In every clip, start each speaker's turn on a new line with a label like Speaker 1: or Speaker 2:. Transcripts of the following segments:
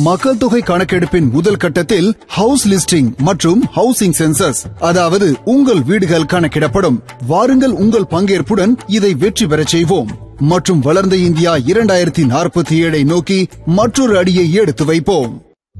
Speaker 1: மக்கள் தொகை கணக்கெடுப்பின் முதல் கட்டத்தில் ஹவுஸ் லிஸ்டிங் மற்றும் ஹவுசிங் சென்சஸ் அதாவது உங்கள் வீடுகள் கணக்கிடப்படும் வாருங்கள் உங்கள் பங்கேற்புடன் இதை வெற்றி பெறச் செய்வோம் மற்றும் வளர்ந்த இந்தியா இரண்டாயிரத்தி நாற்பத்தி ஏழை நோக்கி மற்றொரு அடியை எடுத்து வைப்போம்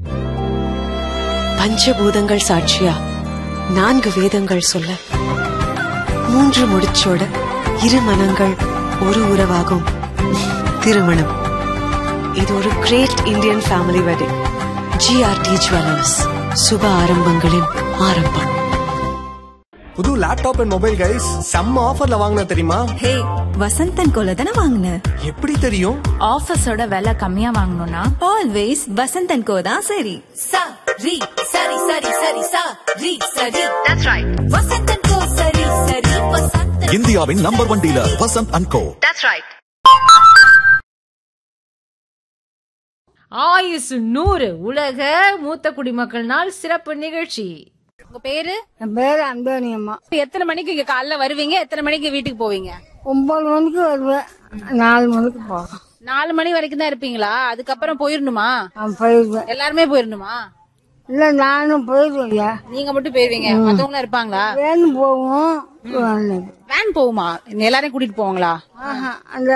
Speaker 2: பஞ்சபூதங்கள் சாட்சியா நான்கு வேதங்கள் சொல்ல மூன்று முடிச்சோட இரு மனங்கள் ஒரு உறவாகும் திருமணம் இது ஒரு great Indian family wedding GRT jewellers சுப ஆரம்பங்களின் ஆரம்பம்
Speaker 3: புது லேப்டாப் அண்ட் மொபைல் கைஸ் செம்ம ஆஃபர்ல வாங்கின தெரியுமா
Speaker 4: ஹே வசந்தன் கோல தானே வாங்கின
Speaker 3: எப்படி தெரியும்
Speaker 5: ஆஃபீஸோட விலை கம்மியா வாங்கணும்னா
Speaker 4: ஆல்வேஸ் வசந்தன் கோ தான் சரி
Speaker 6: sa ri sari sari sari sa ri sari that's right vasantan ko sari sari vasantan
Speaker 7: இந்தியாவின் number one dealer Vasanth and co
Speaker 6: that's right
Speaker 5: ஆயுசு நூறு உலக மூத்த குடிமக்கள் நாள் சிறப்பு நிகழ்ச்சி உங்க பேரு
Speaker 8: என் பேரு அந்தோனியம்மா
Speaker 5: எத்தனை மணிக்கு இங்க காலைல வருவீங்க எத்தனை மணிக்கு வீட்டுக்கு போவீங்க
Speaker 8: ஒன்பது மணிக்கு வருவேன் நாலு மணிக்கு போவேன்
Speaker 5: நாலு மணி வரைக்கும் தான் இருப்பீங்களா அதுக்கப்புறம் போயிடணுமா
Speaker 8: நான் போயிடுவேன்
Speaker 5: எல்லாருமே போயிடணுமா
Speaker 8: இல்ல நானும் போயிடுவேன் ஐயா
Speaker 5: நீங்க மட்டும் போயிருவீங்க மத்தவங்க இருப்பாங்களா
Speaker 8: வேணும் போவோம் வேணும்.
Speaker 5: வேன் போகுமா எல்லாரையும் கூட்டிட்டு போவாங்களா
Speaker 8: ஆஹா, அந்த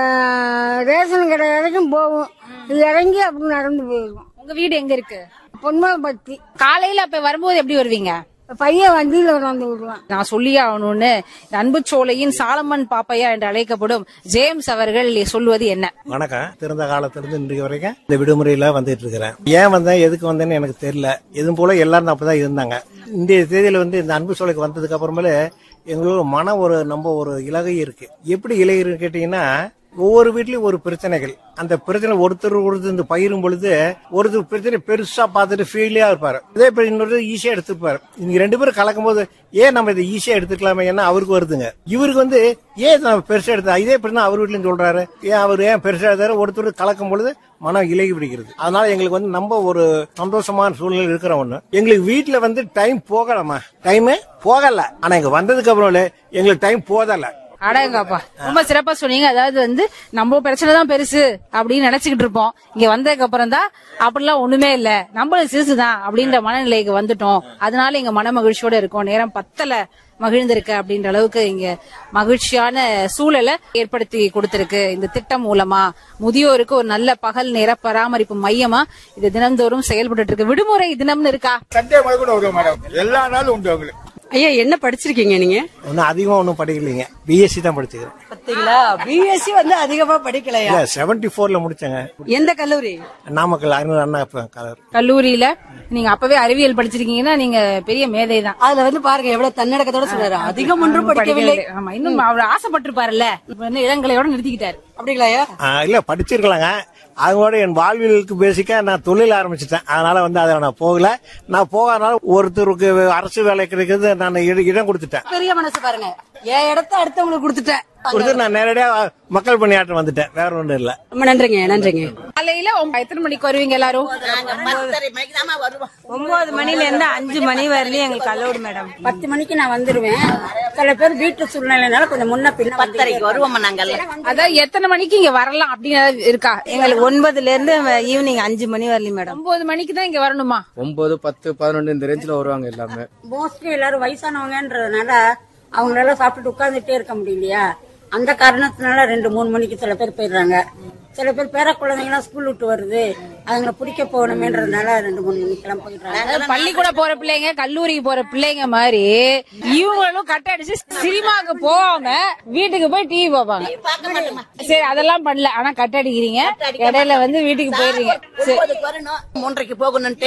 Speaker 8: ரேஷன் கடை வரைக்கும் போவோம் இறங்கி அப்படி நடந்து போயிடுவோம்
Speaker 5: உங்க வீடு எங்க இருக்கு
Speaker 8: பொன்மலை பத்தி
Speaker 5: காலையில அப்ப வரும்போது எப்படி வருவீங்க
Speaker 8: பையன் வண்டியில கொண்டாந்து விடுவான்
Speaker 5: நான் சொல்லியே ஆகணும்னு அன்பு சோலையின் சாலமன் பாப்பையா என்று அழைக்கப்படும் ஜேம்ஸ் அவர்கள் சொல்லுவது என்ன
Speaker 9: வணக்கம் திறந்த காலத்திலிருந்து இன்றைக்கு வரைக்கும் இந்த விடுமுறையில வந்துட்டு இருக்கிறேன் ஏன் வந்தேன் எதுக்கு வந்தேன்னு எனக்கு தெரியல இதுவும் போல எல்லாரும் அப்பதான் இருந்தாங்க இன்றைய தேதியில வந்து இந்த அன்பு சோலைக்கு வந்ததுக்கு அப்புறமேல எங்களோட மன ஒரு நம்ம ஒரு இலகை இருக்கு எப்படி இலகை கேட்டீங்கன்னா ஒவ்வொரு வீட்லயும் ஒரு பிரச்சனைகள் அந்த பிரச்சனை ஒருத்தர் ஒருத்தர் இந்த பயிரும் பொழுது ஒருத்தர் பிரச்சனை பெருசா பார்த்துட்டு ஃபீலியா இருப்பாரு இதே இப்ப இன்னொரு ஈஸியா எடுத்துப்பாரு நீங்க ரெண்டு பேரும் கலக்கும் போது ஏன் நம்ம இதை ஈஸியா எடுத்துக்கலாமே ஏன்னா அவருக்கு வருதுங்க இவருக்கு வந்து ஏன் நம்ம பெருசா எடுத்தா இதே இப்படி தான் அவர் வீட்லயும் சொல்றாரு ஏன் அவர் ஏன் பெருசா எடுத்தாரு ஒருத்தர் கலக்கும் பொழுது மனம் இலகி பிடிக்கிறது அதனால எங்களுக்கு வந்து நம்ம ஒரு சந்தோஷமான சூழ்நிலை இருக்கிற ஒண்ணு எங்களுக்கு வீட்டுல வந்து டைம் போகலாமா டைம் போகல ஆனா இங்க வந்ததுக்கு அப்புறம் எங்களுக்கு டைம் போதல
Speaker 5: அடங்கப்பா ரொம்ப சிறப்பா சொன்னீங்க அதாவது வந்து நம்ம பிரச்சனை தான் பெருசு அப்படின்னு நினைச்சுக்கிட்டு இருப்போம் இங்க வந்ததுக்கு அப்புறம் தான் அப்படிலாம் ஒண்ணுமே இல்ல நம்மளும் சிறுசுதான் அப்படின்ற மனநிலைக்கு வந்துட்டோம் அதனால இங்க மன மகிழ்ச்சியோட இருக்கோம் நேரம் பத்தல மகிழ்ந்திருக்கு அப்படின்ற அளவுக்கு இங்க மகிழ்ச்சியான சூழலை ஏற்படுத்தி கொடுத்திருக்கு இந்த திட்டம் மூலமா முதியோருக்கு ஒரு நல்ல பகல் நேர பராமரிப்பு மையமா இது தினந்தோறும் செயல்பட்டு இருக்கு விடுமுறை தினம்னு இருக்கா
Speaker 10: சண்டே முதல் கூட வருவோம் மேடம் எல்லா நாளும் உண்டு உங்களுக்கு
Speaker 2: ஐயா என்ன படிச்சிருக்கீங்க நீங்க
Speaker 9: ஒன்னும் அதிகமா ஒன்றும் படிக்கலைங்க பிஎஸ்சி தான் படிச்சுக்கிறேன்
Speaker 2: பாத்தீங்களா பிஎஸ்சி வந்து அதிகமா படிக்கலையா
Speaker 9: இல்ல செவன்டி போர்ல முடிச்சேங்க
Speaker 2: எந்த கல்லூரி
Speaker 9: நாமக்கல் அருண் அண்ணா இப்ப கலர்
Speaker 5: கல்லூரியில நீங்க அப்பவே அறிவியல் படிச்சிருக்கீங்கன்னா நீங்க பெரிய மேதை தான்
Speaker 2: அதுல வந்து பாருங்க எவ்வளவு தன்னடக்கத்தோட சொல்றாரு அதிகம் ஒன்றும் படிக்கவில்லை
Speaker 5: ஆமா இன்னும் அவர் ஆசைப்பட்டிருப்பாருல்ல இப்ப வந்து இளங்கலையோட நிறுத்திக்கிட்டாரு
Speaker 2: அப்படிங்களா ஐயா
Speaker 9: ஆ, இல்ல படிச்சிருக்கலாங்க அதோட என் வாழ்வியலுக்கு பேசிக்கா நான் தொழில் ஆரம்பிச்சிட்டேன் அதனால வந்து அதை நான் போகல நான் போகாதனால ஒருத்தருக்கு அரசு வேலை கிடைக்கிறது நான் இட- இடம் கொடுத்துட்டேன்
Speaker 2: பெரிய மனசு பாருங்க என் இடத்த அடுத்தவங்களுக்கு கொடுத்துட்டேன்
Speaker 9: கொடுத்து நான் நேரடியா மக்கள் பணியாற்றம் வந்துட்டேன் வேற ஒன்றும் இல்ல
Speaker 2: ரொம்ப நன்றிங்க நன்றிங்க
Speaker 5: காலையில ஒம்ப- எத்தனை மணிக்கு வருவீங்க எல்லாரும்
Speaker 8: ஒன்பது மணில இருந்து அஞ்சு மணி வரலையும் எங்களுக்கு அலோடு மேடம்
Speaker 11: பத்து மணிக்கு நான் வந்துருவேன் சில பேர் வீட்டு சூழ்நிலைனால கொஞ்சம் முன்ன பின்ன பத்தரைக்கு வருவோம் நாங்கள்
Speaker 5: அதான் எத்தனை மணிக்கு இங்க வரலாம் அப்படின்னு ஏதாவது இருக்கா
Speaker 8: எங்களுக்கு ஒன்பதுல இருந்து ஈவினிங் அஞ்சு மணி வரலையும் மேடம்
Speaker 5: ஒன்பது மணிக்கு தான் இங்க வரணுமா
Speaker 10: ஒன்பது பத்து பதினொன்று இந்த ரேஞ்சில் வருவாங்க எல்லாமே
Speaker 11: மோஸ்ட்லி எல்லாரும் வயசானவங்கன்றதுனால அவங்களால சாப்பிட்டுட்டு உட்கார்ந்துட்டே இருக்க முடியலையா அந்த காரணத்தினால ரெண்டு மூணு மணிக்கு சில பேர் போயிடுறாங்க சில பேர் பேர குழந்தைங்களாம் ஸ்கூல் விட்டு வருது அதுங்களை பிடிக்க போகணுமேன்றதுனால ரெண்டு மூணு மணிக்கெல்லாம் போயிடுறாங்க
Speaker 5: அதாவது பள்ளிக்கூட போற பிள்ளைங்க கல்லூரிக்கு போற பிள்ளைங்க மாதிரி இவங்களும் கட்ட அடிச்சு சினிமாக்கு போகாம வீட்டுக்கு போய் டிவி பார்ப்பாங்க சரி அதெல்லாம் பண்ணல ஆனா கட்ட அடிக்கிறீங்க இடையில வந்து வீட்டுக்கு போயிடுறீங்க சரி
Speaker 11: வரணும் மூன்றைக்கு போகணும்